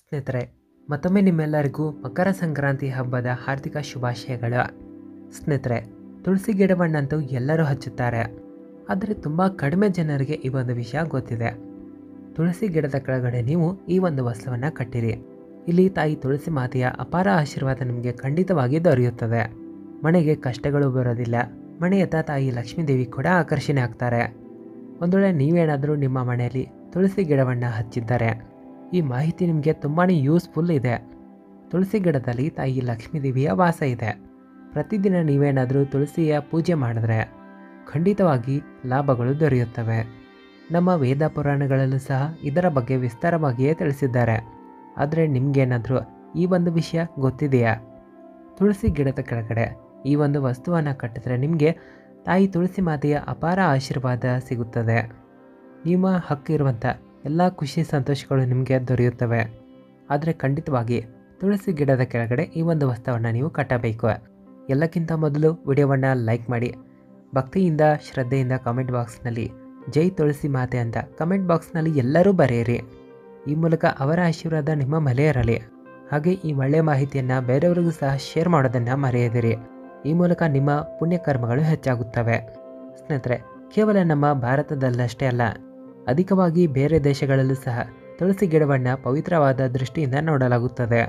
ಸ್ನೇಹಿತರೆ ಮತ್ತೊಮ್ಮೆ ನಿಮ್ಮೆಲ್ಲರಿಗೂ ಮಕರ ಸಂಕ್ರಾಂತಿ ಹಬ್ಬದ ಹಾರ್ದಿಕ ಶುಭಾಶಯಗಳು ಸ್ನೇಹಿತರೆ ತುಳಸಿ ಗಿಡವನ್ನಂತೂ ಎಲ್ಲರೂ ಹಚ್ಚುತ್ತಾರೆ ಆದರೆ ತುಂಬ ಕಡಿಮೆ ಜನರಿಗೆ ಈ ಒಂದು ವಿಷಯ ಗೊತ್ತಿದೆ ತುಳಸಿ ಗಿಡದ ಕೆಳಗಡೆ ನೀವು ಈ ಒಂದು ವಸ್ತುವನ್ನು ಕಟ್ಟಿರಿ ಇಲ್ಲಿ ತಾಯಿ ತುಳಸಿ ಮಾತೆಯ ಅಪಾರ ಆಶೀರ್ವಾದ ನಿಮಗೆ ಖಂಡಿತವಾಗಿ ದೊರೆಯುತ್ತದೆ ಮನೆಗೆ ಕಷ್ಟಗಳು ಬರೋದಿಲ್ಲ ಮನೆಯತ್ತ ತಾಯಿ ಲಕ್ಷ್ಮೀದೇವಿ ಕೂಡ ಆಕರ್ಷಣೆ ಆಗ್ತಾರೆ ಒಂದು ವೇಳೆ ನೀವೇನಾದರೂ ನಿಮ್ಮ ಮನೆಯಲ್ಲಿ ತುಳಸಿ ಗಿಡವನ್ನು ಹಚ್ಚಿದ್ದಾರೆ ಈ ಮಾಹಿತಿ ನಿಮಗೆ ತುಂಬಾ ಯೂಸ್ಫುಲ್ ಇದೆ ತುಳಸಿ ಗಿಡದಲ್ಲಿ ತಾಯಿ ಲಕ್ಷ್ಮೀದೇವಿಯ ವಾಸ ಇದೆ ಪ್ರತಿದಿನ ನೀವೇನಾದರೂ ತುಳಸಿಯ ಪೂಜೆ ಮಾಡಿದ್ರೆ ಖಂಡಿತವಾಗಿ ಲಾಭಗಳು ದೊರೆಯುತ್ತವೆ ನಮ್ಮ ವೇದ ಪುರಾಣಗಳಲ್ಲೂ ಸಹ ಇದರ ಬಗ್ಗೆ ವಿಸ್ತಾರವಾಗಿಯೇ ತಿಳಿಸಿದ್ದಾರೆ ಆದರೆ ನಿಮಗೇನಾದರೂ ಈ ಒಂದು ವಿಷಯ ಗೊತ್ತಿದೆಯಾ ತುಳಸಿ ಗಿಡದ ಕೆಳಗಡೆ ಈ ಒಂದು ವಸ್ತುವನ್ನು ಕಟ್ಟಿದ್ರೆ ನಿಮಗೆ ತಾಯಿ ತುಳಸಿ ಮಾತೆಯ ಅಪಾರ ಆಶೀರ್ವಾದ ಸಿಗುತ್ತದೆ ನಿಮ್ಮ ಹಕ್ಕಿರುವಂಥ ಎಲ್ಲ ಖುಷಿ ಸಂತೋಷಗಳು ನಿಮಗೆ ದೊರೆಯುತ್ತವೆ ಆದರೆ ಖಂಡಿತವಾಗಿ ತುಳಸಿ ಗಿಡದ ಕೆಳಗಡೆ ಈ ಒಂದು ವಸ್ತುವನ್ನು ನೀವು ಕಟ್ಟಬೇಕು ಎಲ್ಲಕ್ಕಿಂತ ಮೊದಲು ವಿಡಿಯೋವನ್ನು ಲೈಕ್ ಮಾಡಿ ಭಕ್ತಿಯಿಂದ ಶ್ರದ್ಧೆಯಿಂದ ಕಮೆಂಟ್ ಬಾಕ್ಸ್ನಲ್ಲಿ ಜೈ ತುಳಸಿ ಮಾತೆ ಅಂತ ಕಮೆಂಟ್ ಬಾಕ್ಸ್ನಲ್ಲಿ ಎಲ್ಲರೂ ಬರೆಯಿರಿ ಈ ಮೂಲಕ ಅವರ ಆಶೀರ್ವಾದ ನಿಮ್ಮ ಮೇಲೆ ಇರಲಿ ಹಾಗೆ ಈ ಒಳ್ಳೆಯ ಮಾಹಿತಿಯನ್ನು ಬೇರೆಯವರಿಗೂ ಸಹ ಶೇರ್ ಮಾಡೋದನ್ನು ಮರೆಯದಿರಿ ಈ ಮೂಲಕ ನಿಮ್ಮ ಪುಣ್ಯಕರ್ಮಗಳು ಹೆಚ್ಚಾಗುತ್ತವೆ ಸ್ನೇಹಿತರೆ ಕೇವಲ ನಮ್ಮ ಭಾರತದಲ್ಲಷ್ಟೇ ಅಲ್ಲ ಅಧಿಕವಾಗಿ ಬೇರೆ ದೇಶಗಳಲ್ಲೂ ಸಹ ತುಳಸಿ ಗಿಡವನ್ನು ಪವಿತ್ರವಾದ ದೃಷ್ಟಿಯಿಂದ ನೋಡಲಾಗುತ್ತದೆ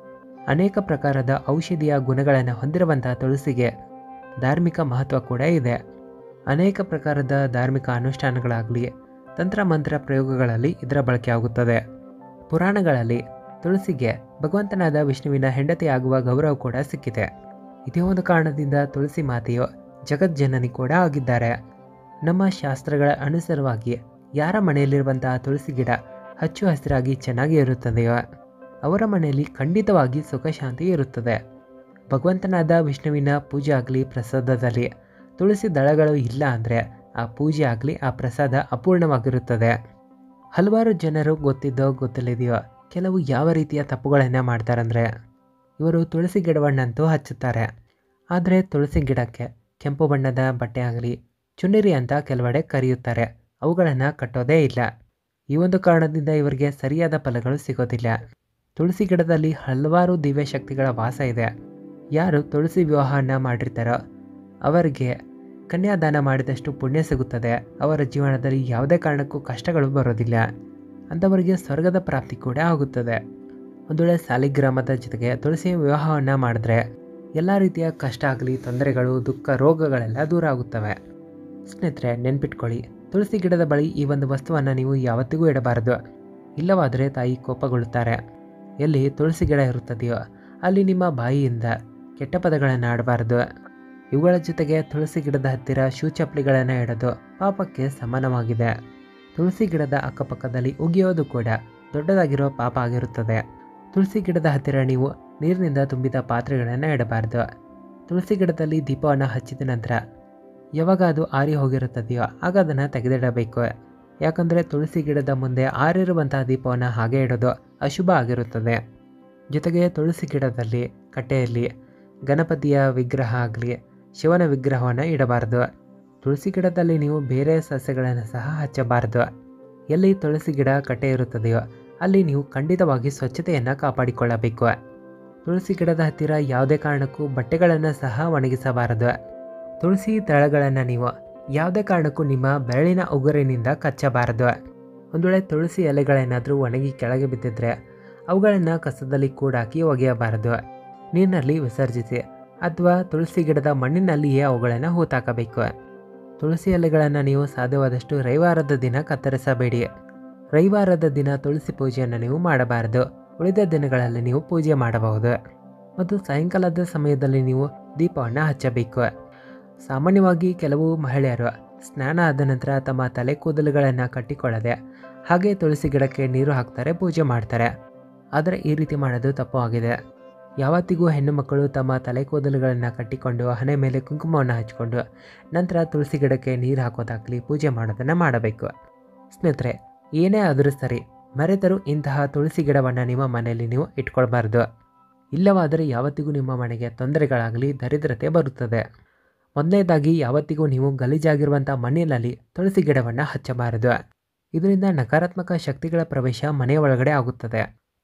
ಅನೇಕ ಪ್ರಕಾರದ ಔಷಧಿಯ ಗುಣಗಳನ್ನು ಹೊಂದಿರುವಂತಹ ತುಳಸಿಗೆ ಧಾರ್ಮಿಕ ಮಹತ್ವ ಕೂಡ ಇದೆ ಅನೇಕ ಪ್ರಕಾರದ ಧಾರ್ಮಿಕ ಅನುಷ್ಠಾನಗಳಾಗಲಿ ತಂತ್ರಮಂತ್ರ ಪ್ರಯೋಗಗಳಲ್ಲಿ ಇದರ ಬಳಕೆ ಆಗುತ್ತದೆ ಪುರಾಣಗಳಲ್ಲಿ ತುಳಸಿಗೆ ಭಗವಂತನಾದ ವಿಷ್ಣುವಿನ ಹೆಂಡತಿಯಾಗುವ ಗೌರವ ಕೂಡ ಸಿಕ್ಕಿದೆ ಇದೇ ಒಂದು ಕಾರಣದಿಂದ ತುಳಸಿ ಮಾತೆಯು ಜಗಜ್ಜನನಿ ಕೂಡ ಆಗಿದ್ದಾರೆ ನಮ್ಮ ಶಾಸ್ತ್ರಗಳ ಅನುಸಾರವಾಗಿ ಯಾರ ಮನೆಯಲ್ಲಿರುವಂತಹ ತುಳಸಿ ಗಿಡ ಹಚ್ಚು ಹಸಿರಾಗಿ ಚೆನ್ನಾಗಿ ಇರುತ್ತದೆಯೋ ಅವರ ಮನೆಯಲ್ಲಿ ಖಂಡಿತವಾಗಿ ಸುಖ ಶಾಂತಿ ಇರುತ್ತದೆ ಭಗವಂತನಾದ ವಿಷ್ಣುವಿನ ಪೂಜೆ ಆಗಲಿ ಪ್ರಸಾದದಲ್ಲಿ ತುಳಸಿ ದಳಗಳು ಇಲ್ಲ ಅಂದರೆ ಆ ಪೂಜೆ ಆಗಲಿ ಆ ಪ್ರಸಾದ ಅಪೂರ್ಣವಾಗಿರುತ್ತದೆ ಹಲವಾರು ಜನರು ಗೊತ್ತಿದ್ದೋ ಗೊತ್ತಿಲ್ಲದೆಯೋ ಕೆಲವು ಯಾವ ರೀತಿಯ ತಪ್ಪುಗಳನ್ನು ಮಾಡ್ತಾರಂದರೆ ಇವರು ತುಳಸಿ ಗಿಡವನ್ನಂತೂ ಹಚ್ಚುತ್ತಾರೆ ಆದರೆ ತುಳಸಿ ಗಿಡಕ್ಕೆ ಕೆಂಪು ಬಣ್ಣದ ಬಟ್ಟೆ ಆಗಲಿ ಚುನ್ನಿರಿ ಅಂತ ಕೆಲವೆಡೆ ಕರೆಯುತ್ತಾರೆ ಅವುಗಳನ್ನು ಕಟ್ಟೋದೇ ಇಲ್ಲ ಈ ಒಂದು ಕಾರಣದಿಂದ ಇವರಿಗೆ ಸರಿಯಾದ ಫಲಗಳು ಸಿಗೋದಿಲ್ಲ ತುಳಸಿ ಗಿಡದಲ್ಲಿ ಹಲವಾರು ದಿವ್ಯ ಶಕ್ತಿಗಳ ವಾಸ ಇದೆ ಯಾರು ತುಳಸಿ ವಿವಾಹವನ್ನು ಮಾಡಿರ್ತಾರೋ ಅವರಿಗೆ ಕನ್ಯಾದಾನ ಮಾಡಿದಷ್ಟು ಪುಣ್ಯ ಸಿಗುತ್ತದೆ ಅವರ ಜೀವನದಲ್ಲಿ ಯಾವುದೇ ಕಾರಣಕ್ಕೂ ಕಷ್ಟಗಳು ಬರೋದಿಲ್ಲ ಅಂಥವರಿಗೆ ಸ್ವರ್ಗದ ಪ್ರಾಪ್ತಿ ಕೂಡ ಆಗುತ್ತದೆ ಒಂದು ವೇಳೆ ಸಾಲಿಗ್ರಾಮದ ಜೊತೆಗೆ ತುಳಸಿ ವಿವಾಹವನ್ನು ಮಾಡಿದ್ರೆ ಎಲ್ಲ ರೀತಿಯ ಕಷ್ಟ ಆಗಲಿ ತೊಂದರೆಗಳು ದುಃಖ ರೋಗಗಳೆಲ್ಲ ದೂರ ಆಗುತ್ತವೆ ಸ್ನೇಹಿತರೆ ನೆನ್ಪಿಟ್ಕೊಳ್ಳಿ ತುಳಸಿ ಗಿಡದ ಬಳಿ ಈ ಒಂದು ವಸ್ತುವನ್ನು ನೀವು ಯಾವತ್ತಿಗೂ ಇಡಬಾರದು ಇಲ್ಲವಾದರೆ ತಾಯಿ ಕೋಪಗೊಳ್ಳುತ್ತಾರೆ ಎಲ್ಲಿ ತುಳಸಿ ಗಿಡ ಇರುತ್ತದೆಯೋ ಅಲ್ಲಿ ನಿಮ್ಮ ಬಾಯಿಯಿಂದ ಕೆಟ್ಟ ಪದಗಳನ್ನು ಆಡಬಾರದು ಇವುಗಳ ಜೊತೆಗೆ ತುಳಸಿ ಗಿಡದ ಹತ್ತಿರ ಶೂ ಚಪ್ಪಲಿಗಳನ್ನು ಇಡೋದು ಪಾಪಕ್ಕೆ ಸಮಾನವಾಗಿದೆ ತುಳಸಿ ಗಿಡದ ಅಕ್ಕಪಕ್ಕದಲ್ಲಿ ಉಗಿಯೋದು ಕೂಡ ದೊಡ್ಡದಾಗಿರೋ ಪಾಪ ಆಗಿರುತ್ತದೆ ತುಳಸಿ ಗಿಡದ ಹತ್ತಿರ ನೀವು ನೀರಿನಿಂದ ತುಂಬಿದ ಪಾತ್ರೆಗಳನ್ನು ಇಡಬಾರ್ದು ತುಳಸಿ ಗಿಡದಲ್ಲಿ ದೀಪವನ್ನು ಹಚ್ಚಿದ ನಂತರ ಯಾವಾಗ ಅದು ಆರಿ ಹೋಗಿರುತ್ತದೆಯೋ ಆಗ ಅದನ್ನು ತೆಗೆದಿಡಬೇಕು ಯಾಕಂದರೆ ತುಳಸಿ ಗಿಡದ ಮುಂದೆ ಆರಿರುವಂತಹ ದೀಪವನ್ನು ಹಾಗೆ ಇಡೋದು ಅಶುಭ ಆಗಿರುತ್ತದೆ ಜೊತೆಗೆ ತುಳಸಿ ಗಿಡದಲ್ಲಿ ಕಟ್ಟೆಯಲ್ಲಿ ಗಣಪತಿಯ ವಿಗ್ರಹ ಆಗಲಿ ಶಿವನ ವಿಗ್ರಹವನ್ನು ಇಡಬಾರ್ದು ತುಳಸಿ ಗಿಡದಲ್ಲಿ ನೀವು ಬೇರೆ ಸಸ್ಯಗಳನ್ನು ಸಹ ಹಚ್ಚಬಾರದು ಎಲ್ಲಿ ತುಳಸಿ ಗಿಡ ಕಟ್ಟೆ ಇರುತ್ತದೆಯೋ ಅಲ್ಲಿ ನೀವು ಖಂಡಿತವಾಗಿ ಸ್ವಚ್ಛತೆಯನ್ನು ಕಾಪಾಡಿಕೊಳ್ಳಬೇಕು ತುಳಸಿ ಗಿಡದ ಹತ್ತಿರ ಯಾವುದೇ ಕಾರಣಕ್ಕೂ ಬಟ್ಟೆಗಳನ್ನು ಸಹ ಒಣಗಿಸಬಾರದು ತುಳಸಿ ತಳಗಳನ್ನು ನೀವು ಯಾವುದೇ ಕಾರಣಕ್ಕೂ ನಿಮ್ಮ ಬೆರಳಿನ ಉಗುರಿನಿಂದ ಕಚ್ಚಬಾರದು ಒಂದು ವೇಳೆ ತುಳಸಿ ಎಲೆಗಳೇನಾದರೂ ಒಣಗಿ ಕೆಳಗೆ ಬಿದ್ದಿದ್ರೆ ಅವುಗಳನ್ನು ಕಸದಲ್ಲಿ ಕೂಡಾಕಿ ಒಗೆಯಬಾರದು ನೀರಿನಲ್ಲಿ ವಿಸರ್ಜಿಸಿ ಅಥವಾ ತುಳಸಿ ಗಿಡದ ಮಣ್ಣಿನಲ್ಲಿಯೇ ಅವುಗಳನ್ನು ಹೂತಾಕಬೇಕು ತುಳಸಿ ಎಲೆಗಳನ್ನು ನೀವು ಸಾಧ್ಯವಾದಷ್ಟು ರವಿವಾರದ ದಿನ ಕತ್ತರಿಸಬೇಡಿ ರವಿವಾರದ ದಿನ ತುಳಸಿ ಪೂಜೆಯನ್ನು ನೀವು ಮಾಡಬಾರದು ಉಳಿದ ದಿನಗಳಲ್ಲಿ ನೀವು ಪೂಜೆ ಮಾಡಬಹುದು ಮತ್ತು ಸಾಯಂಕಾಲದ ಸಮಯದಲ್ಲಿ ನೀವು ದೀಪವನ್ನು ಹಚ್ಚಬೇಕು ಸಾಮಾನ್ಯವಾಗಿ ಕೆಲವು ಮಹಿಳೆಯರು ಸ್ನಾನ ಆದ ನಂತರ ತಮ್ಮ ತಲೆ ಕೂದಲುಗಳನ್ನು ಕಟ್ಟಿಕೊಳ್ಳದೆ ಹಾಗೆ ತುಳಸಿ ಗಿಡಕ್ಕೆ ನೀರು ಹಾಕ್ತಾರೆ ಪೂಜೆ ಮಾಡ್ತಾರೆ ಆದರೆ ಈ ರೀತಿ ಮಾಡೋದು ತಪ್ಪು ಆಗಿದೆ ಯಾವತ್ತಿಗೂ ಹೆಣ್ಣು ಮಕ್ಕಳು ತಮ್ಮ ತಲೆ ಕೂದಲುಗಳನ್ನು ಕಟ್ಟಿಕೊಂಡು ಹಣೆ ಮೇಲೆ ಕುಂಕುಮವನ್ನು ಹಚ್ಕೊಂಡು ನಂತರ ತುಳಸಿ ಗಿಡಕ್ಕೆ ನೀರು ಹಾಕೋದಾಗಲಿ ಪೂಜೆ ಮಾಡೋದನ್ನು ಮಾಡಬೇಕು ಸ್ನೇಹಿತರೆ ಏನೇ ಆದರೂ ಸರಿ ಮರೆತರೂ ಇಂತಹ ತುಳಸಿ ಗಿಡವನ್ನು ನಿಮ್ಮ ಮನೆಯಲ್ಲಿ ನೀವು ಇಟ್ಕೊಳ್ಬಾರ್ದು ಇಲ್ಲವಾದರೆ ಯಾವತ್ತಿಗೂ ನಿಮ್ಮ ಮನೆಗೆ ತೊಂದರೆಗಳಾಗಲಿ ದರಿದ್ರತೆ ಬರುತ್ತದೆ ಮೊದಲನೇದಾಗಿ ಯಾವತ್ತಿಗೂ ನೀವು ಗಲೀಜಾಗಿರುವಂಥ ಮಣ್ಣಿನಲ್ಲಿ ತುಳಸಿ ಗಿಡವನ್ನು ಹಚ್ಚಬಾರದು ಇದರಿಂದ ನಕಾರಾತ್ಮಕ ಶಕ್ತಿಗಳ ಪ್ರವೇಶ ಮನೆಯ ಒಳಗಡೆ ಆಗುತ್ತದೆ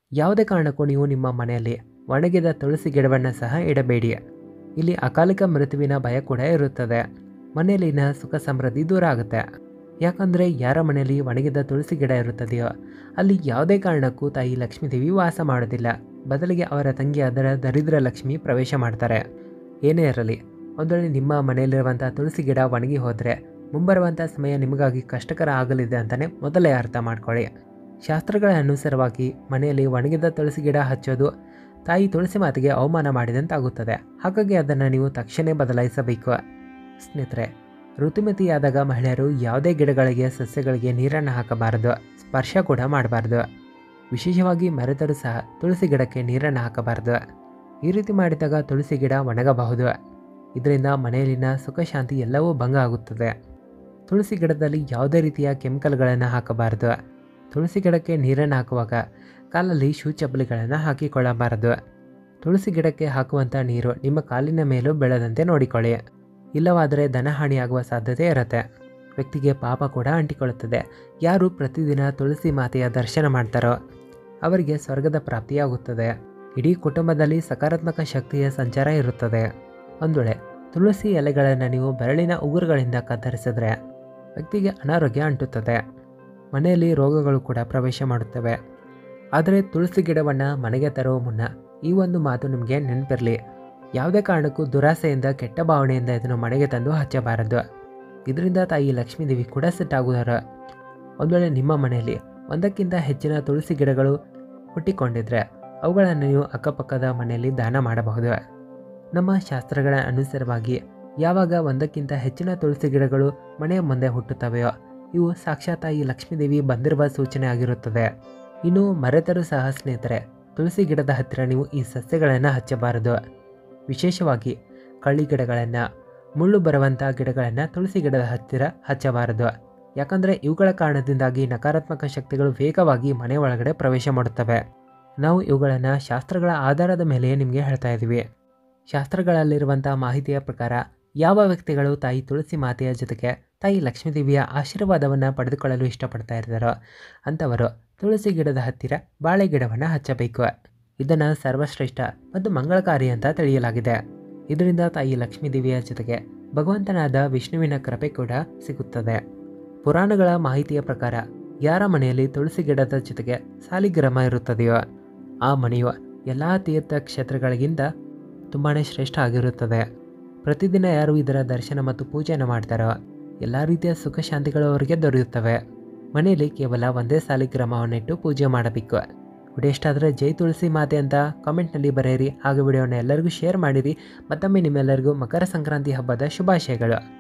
ಯಾವುದೇ ಕಾರಣಕ್ಕೂ ನೀವು ನಿಮ್ಮ ಮನೆಯಲ್ಲಿ ಒಣಗಿದ ತುಳಸಿ ಗಿಡವನ್ನು ಸಹ ಇಡಬೇಡಿ ಇಲ್ಲಿ ಅಕಾಲಿಕ ಮೃತ್ಯುವಿನ ಭಯ ಕೂಡ ಇರುತ್ತದೆ ಮನೆಯಲ್ಲಿನ ಸುಖ ಸಮೃದ್ಧಿ ದೂರ ಆಗುತ್ತೆ ಯಾಕಂದರೆ ಯಾರ ಮನೆಯಲ್ಲಿ ಒಣಗಿದ ತುಳಸಿ ಗಿಡ ಇರುತ್ತದೆಯೋ ಅಲ್ಲಿ ಯಾವುದೇ ಕಾರಣಕ್ಕೂ ತಾಯಿ ಲಕ್ಷ್ಮೀದೇವಿ ವಾಸ ಮಾಡೋದಿಲ್ಲ ಬದಲಿಗೆ ಅವರ ತಂಗಿ ಅದರ ದರಿದ್ರ ಲಕ್ಷ್ಮಿ ಪ್ರವೇಶ ಮಾಡ್ತಾರೆ ಏನೇ ಇರಲಿ ಒಂದು ವೇಳೆ ನಿಮ್ಮ ಮನೆಯಲ್ಲಿರುವಂಥ ತುಳಸಿ ಗಿಡ ಒಣಗಿ ಹೋದರೆ ಮುಂಬರುವಂಥ ಸಮಯ ನಿಮಗಾಗಿ ಕಷ್ಟಕರ ಆಗಲಿದೆ ಅಂತಲೇ ಮೊದಲೇ ಅರ್ಥ ಮಾಡ್ಕೊಳ್ಳಿ ಶಾಸ್ತ್ರಗಳ ಅನುಸಾರವಾಗಿ ಮನೆಯಲ್ಲಿ ಒಣಗಿದ ತುಳಸಿ ಗಿಡ ಹಚ್ಚೋದು ತಾಯಿ ತುಳಸಿ ಮಾತಿಗೆ ಅವಮಾನ ಮಾಡಿದಂತಾಗುತ್ತದೆ ಹಾಗಾಗಿ ಅದನ್ನು ನೀವು ತಕ್ಷಣ ಬದಲಾಯಿಸಬೇಕು ಸ್ನೇಹಿತರೆ ಋತುಮತಿಯಾದಾಗ ಮಹಿಳೆಯರು ಯಾವುದೇ ಗಿಡಗಳಿಗೆ ಸಸ್ಯಗಳಿಗೆ ನೀರನ್ನು ಹಾಕಬಾರದು ಸ್ಪರ್ಶ ಕೂಡ ಮಾಡಬಾರ್ದು ವಿಶೇಷವಾಗಿ ಮರೆತರು ಸಹ ತುಳಸಿ ಗಿಡಕ್ಕೆ ನೀರನ್ನು ಹಾಕಬಾರದು ಈ ರೀತಿ ಮಾಡಿದಾಗ ತುಳಸಿ ಗಿಡ ಒಣಗಬಹುದು ಇದರಿಂದ ಮನೆಯಲ್ಲಿನ ಸುಖ ಶಾಂತಿ ಎಲ್ಲವೂ ಭಂಗ ಆಗುತ್ತದೆ ತುಳಸಿ ಗಿಡದಲ್ಲಿ ಯಾವುದೇ ರೀತಿಯ ಕೆಮಿಕಲ್ಗಳನ್ನು ಹಾಕಬಾರದು ತುಳಸಿ ಗಿಡಕ್ಕೆ ನೀರನ್ನು ಹಾಕುವಾಗ ಕಾಲಲ್ಲಿ ಶೂ ಚಪ್ಪಲಿಗಳನ್ನು ಹಾಕಿಕೊಳ್ಳಬಾರದು ತುಳಸಿ ಗಿಡಕ್ಕೆ ಹಾಕುವಂಥ ನೀರು ನಿಮ್ಮ ಕಾಲಿನ ಮೇಲೂ ಬೆಳೆದಂತೆ ನೋಡಿಕೊಳ್ಳಿ ಇಲ್ಲವಾದರೆ ಧನಹಾನಿಯಾಗುವ ಸಾಧ್ಯತೆ ಇರುತ್ತೆ ವ್ಯಕ್ತಿಗೆ ಪಾಪ ಕೂಡ ಅಂಟಿಕೊಳ್ಳುತ್ತದೆ ಯಾರು ಪ್ರತಿದಿನ ತುಳಸಿ ಮಾತೆಯ ದರ್ಶನ ಮಾಡ್ತಾರೋ ಅವರಿಗೆ ಸ್ವರ್ಗದ ಪ್ರಾಪ್ತಿಯಾಗುತ್ತದೆ ಇಡೀ ಕುಟುಂಬದಲ್ಲಿ ಸಕಾರಾತ್ಮಕ ಶಕ್ತಿಯ ಸಂಚಾರ ಇರುತ್ತದೆ ಒಂದು ವೇಳೆ ತುಳಸಿ ಎಲೆಗಳನ್ನು ನೀವು ಬೆರಳಿನ ಉಗುರುಗಳಿಂದ ಕತ್ತರಿಸಿದ್ರೆ ವ್ಯಕ್ತಿಗೆ ಅನಾರೋಗ್ಯ ಅಂಟುತ್ತದೆ ಮನೆಯಲ್ಲಿ ರೋಗಗಳು ಕೂಡ ಪ್ರವೇಶ ಮಾಡುತ್ತವೆ ಆದರೆ ತುಳಸಿ ಗಿಡವನ್ನು ಮನೆಗೆ ತರುವ ಮುನ್ನ ಈ ಒಂದು ಮಾತು ನಿಮಗೆ ನೆನಪಿರಲಿ ಯಾವುದೇ ಕಾರಣಕ್ಕೂ ದುರಾಸೆಯಿಂದ ಕೆಟ್ಟ ಭಾವನೆಯಿಂದ ಇದನ್ನು ಮನೆಗೆ ತಂದು ಹಚ್ಚಬಾರದು ಇದರಿಂದ ತಾಯಿ ಲಕ್ಷ್ಮೀದೇವಿ ಕೂಡ ಸಿಟ್ಟಾಗುವರು ಒಂದು ವೇಳೆ ನಿಮ್ಮ ಮನೆಯಲ್ಲಿ ಒಂದಕ್ಕಿಂತ ಹೆಚ್ಚಿನ ತುಳಸಿ ಗಿಡಗಳು ಹುಟ್ಟಿಕೊಂಡಿದ್ರೆ ಅವುಗಳನ್ನು ನೀವು ಅಕ್ಕಪಕ್ಕದ ಮನೆಯಲ್ಲಿ ದಾನ ಮಾಡಬಹುದು ನಮ್ಮ ಶಾಸ್ತ್ರಗಳ ಅನುಸಾರವಾಗಿ ಯಾವಾಗ ಒಂದಕ್ಕಿಂತ ಹೆಚ್ಚಿನ ತುಳಸಿ ಗಿಡಗಳು ಮನೆಯ ಮುಂದೆ ಹುಟ್ಟುತ್ತವೆಯೋ ಇವು ಸಾಕ್ಷಾತ್ ತಾಯಿ ಲಕ್ಷ್ಮೀದೇವಿ ಬಂದಿರುವ ಸೂಚನೆ ಆಗಿರುತ್ತದೆ ಇನ್ನು ಮರೆತರು ಸಹ ಸ್ನೇಹಿತರೆ ತುಳಸಿ ಗಿಡದ ಹತ್ತಿರ ನೀವು ಈ ಸಸ್ಯಗಳನ್ನು ಹಚ್ಚಬಾರದು ವಿಶೇಷವಾಗಿ ಕಳ್ಳಿ ಗಿಡಗಳನ್ನು ಮುಳ್ಳು ಬರುವಂಥ ಗಿಡಗಳನ್ನು ತುಳಸಿ ಗಿಡದ ಹತ್ತಿರ ಹಚ್ಚಬಾರದು ಯಾಕಂದರೆ ಇವುಗಳ ಕಾರಣದಿಂದಾಗಿ ನಕಾರಾತ್ಮಕ ಶಕ್ತಿಗಳು ವೇಗವಾಗಿ ಮನೆ ಒಳಗಡೆ ಪ್ರವೇಶ ಮಾಡುತ್ತವೆ ನಾವು ಇವುಗಳನ್ನು ಶಾಸ್ತ್ರಗಳ ಆಧಾರದ ಮೇಲೆ ನಿಮಗೆ ಹೇಳ್ತಾ ಇದ್ದೀವಿ ಶಾಸ್ತ್ರಗಳಲ್ಲಿರುವಂಥ ಮಾಹಿತಿಯ ಪ್ರಕಾರ ಯಾವ ವ್ಯಕ್ತಿಗಳು ತಾಯಿ ತುಳಸಿ ಮಾತೆಯ ಜೊತೆಗೆ ತಾಯಿ ಲಕ್ಷ್ಮೀದೇವಿಯ ಆಶೀರ್ವಾದವನ್ನು ಪಡೆದುಕೊಳ್ಳಲು ಇಷ್ಟಪಡ್ತಾ ಇರ್ತಾರೋ ಅಂಥವರು ತುಳಸಿ ಗಿಡದ ಹತ್ತಿರ ಬಾಳೆ ಗಿಡವನ್ನು ಹಚ್ಚಬೇಕು ಇದನ್ನು ಸರ್ವಶ್ರೇಷ್ಠ ಮತ್ತು ಮಂಗಳಕಾರಿ ಅಂತ ತಿಳಿಯಲಾಗಿದೆ ಇದರಿಂದ ತಾಯಿ ಲಕ್ಷ್ಮೀದೇವಿಯ ಜೊತೆಗೆ ಭಗವಂತನಾದ ವಿಷ್ಣುವಿನ ಕೃಪೆ ಕೂಡ ಸಿಗುತ್ತದೆ ಪುರಾಣಗಳ ಮಾಹಿತಿಯ ಪ್ರಕಾರ ಯಾರ ಮನೆಯಲ್ಲಿ ತುಳಸಿ ಗಿಡದ ಜೊತೆಗೆ ಸಾಲಿಗ್ರಾಮ ಇರುತ್ತದೆಯೋ ಆ ಮನೆಯು ಎಲ್ಲ ತೀರ್ಥ ಕ್ಷೇತ್ರಗಳಿಗಿಂತ ತುಂಬಾ ಶ್ರೇಷ್ಠ ಆಗಿರುತ್ತದೆ ಪ್ರತಿದಿನ ಯಾರು ಇದರ ದರ್ಶನ ಮತ್ತು ಪೂಜೆಯನ್ನು ಮಾಡ್ತಾರೋ ಎಲ್ಲ ರೀತಿಯ ಸುಖ ಶಾಂತಿಗಳು ಅವರಿಗೆ ದೊರೆಯುತ್ತವೆ ಮನೆಯಲ್ಲಿ ಕೇವಲ ಒಂದೇ ಸಾಲಿಗ್ರಾಮವನ್ನಿಟ್ಟು ಪೂಜೆ ಮಾಡಬೇಕು ವಿಡಿಯೋ ಇಷ್ಟ ಆದರೆ ಜೈ ತುಳಸಿ ಮಾತೆ ಅಂತ ಕಾಮೆಂಟ್ನಲ್ಲಿ ಬರೆಯಿರಿ ಹಾಗೂ ವಿಡಿಯೋನ ಎಲ್ಲರಿಗೂ ಶೇರ್ ಮಾಡಿರಿ ಮತ್ತೊಮ್ಮೆ ನಿಮ್ಮೆಲ್ಲರಿಗೂ ಮಕರ ಸಂಕ್ರಾಂತಿ ಹಬ್ಬದ ಶುಭಾಶಯಗಳು